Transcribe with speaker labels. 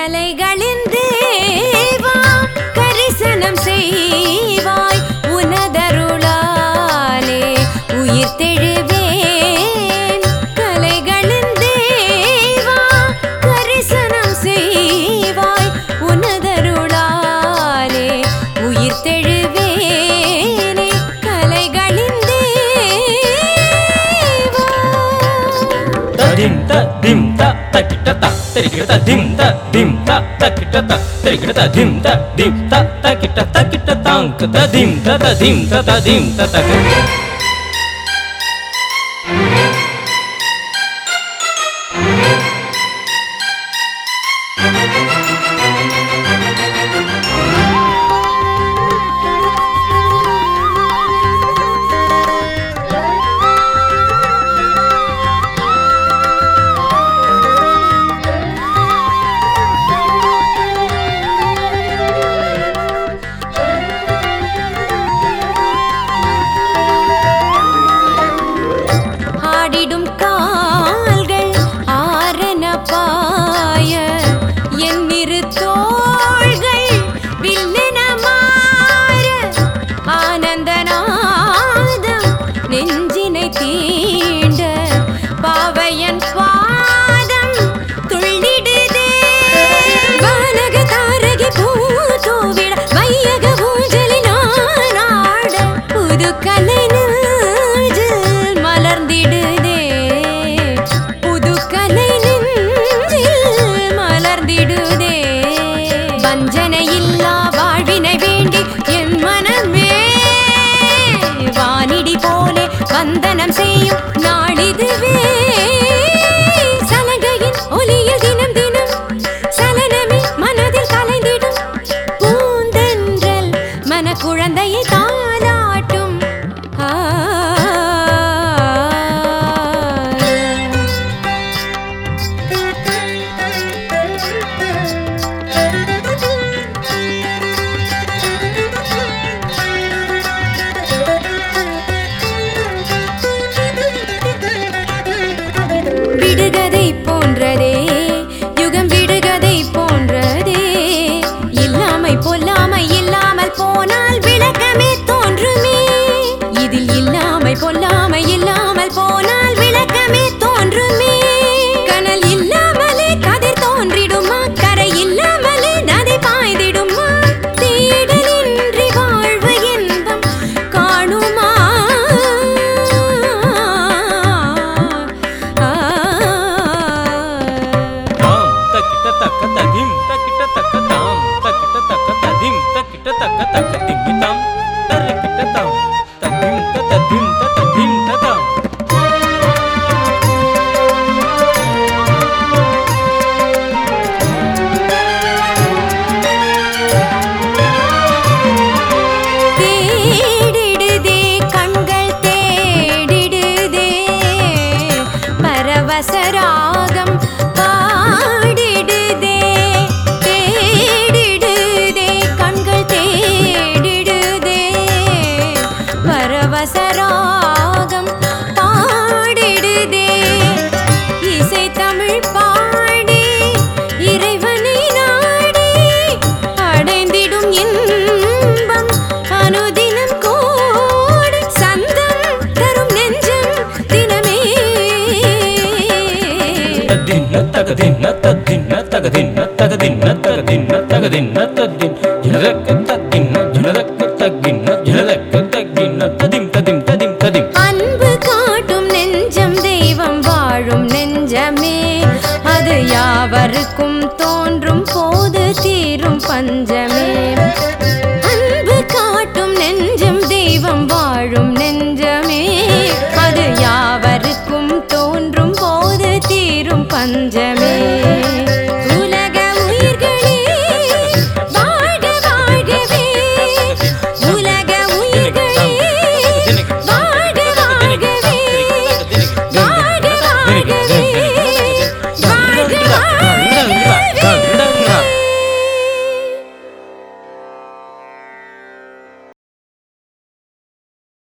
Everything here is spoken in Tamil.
Speaker 1: கலைகளின் தேவா கரிசனம் செய்வாய் உனதருளாலே உயிர் தெழுவேன் கலைகளின் தேவா கரிசனம் செய்வாய் உனதருளாலே உயிர் தெழுவேனே கலைகளின் தேவா
Speaker 2: ததிம் ததிம் த தக்கிட்ட த தெரிக்கிட்ட ததிம் ததிம் த தக்கிட்ட த தெரிக்கிட்ட ததிம் ததிம் த தக்கிட்ட தக்கிட்ட தாங்க ததிம் த ததிம் த ததிம் த தக
Speaker 1: ஆடிடும் கால்கள் ஆரன பாய என் இரு தோள்கள் வில்லென மாற ஆனந்த நாதம் நெஞ்சினை தீண்ட பாவையன் பாதம் துள்ளிடுதே வானக தாரகி பூதோவிட வையக ஊஞ்சலில் ஆனாட புது கலை நெஞ்சில் மலர்ந்திடுதே புது கலை நெஞ்சில் மலர்ந்திடுதே வஞ்சனை இல்லா வாழ்வினை வேண்டி என் மனமே வானிடி போலே வந்தனம் செய்யும் நாளிதுவே சலங்கையின் ஒலியில் தினம் தினம் சலனமே மனதில் கலைந்திடும் பூந்தென்றல் மன குழந்தையை தாளாட்டும் ஆ விடுகதை போன்றதே யுகம் விடுகதை போன்றதே இல்லாமை பொல்லாமை இல்லாமல் போனால் விளக்கமே தோன்றுமே இதில் இல்லாமை பொல்லாமை இல்லாமல் போனால் விளக்கமே தோன்றுமே கனல் இல்லாமலே கதிர் தோன்றிடுமா கரை இல்லாமலே நதி பாய்ந்திடுமா தேடலின்றி வாழ்வு இன்பம் காணுமா
Speaker 2: தாம் தக்கிட்ட தக்க ததிம் தக்கிட்ட தக்க தாம் தக்கிட்ட தக்க ததிம் தக்கிட்ட தக்க தக்க திம்மி தாம் தரக்கிட்ட தாம் ததிம் த ததிம் த ததிம் த தாம்
Speaker 1: தேடிடுதே கண்கள் தேடிடுதே பரவசராகம் பாடிடுதே தேடிடுதே கண்கள் தேடிடுதே பரவசராகம் பாடிடுதே இசை தமிழ் பாடி இறைவனை நாடி அடைந்திடும் இன்பம் அனுதினம் கோடி சந்தம் தரும் நெஞ்சம் தினமே
Speaker 2: ததின்ன தகதின்ன ததின்ன தகதின்ன தகதின்ன தகதின்ன தகதின்ன ததின் ஜனதக்க தகின்ன ஜனதக்க தகின்ன ஜனதக்க தகின்ன ததிம் ததிம் ததிம் ததிம்
Speaker 1: அன்பு காட்டும் நெஞ்சம் தெய்வம் வாழும் நெஞ்சமே அது யாவருக்கும் தோன்றும் போது தீரும் பஞ்சமே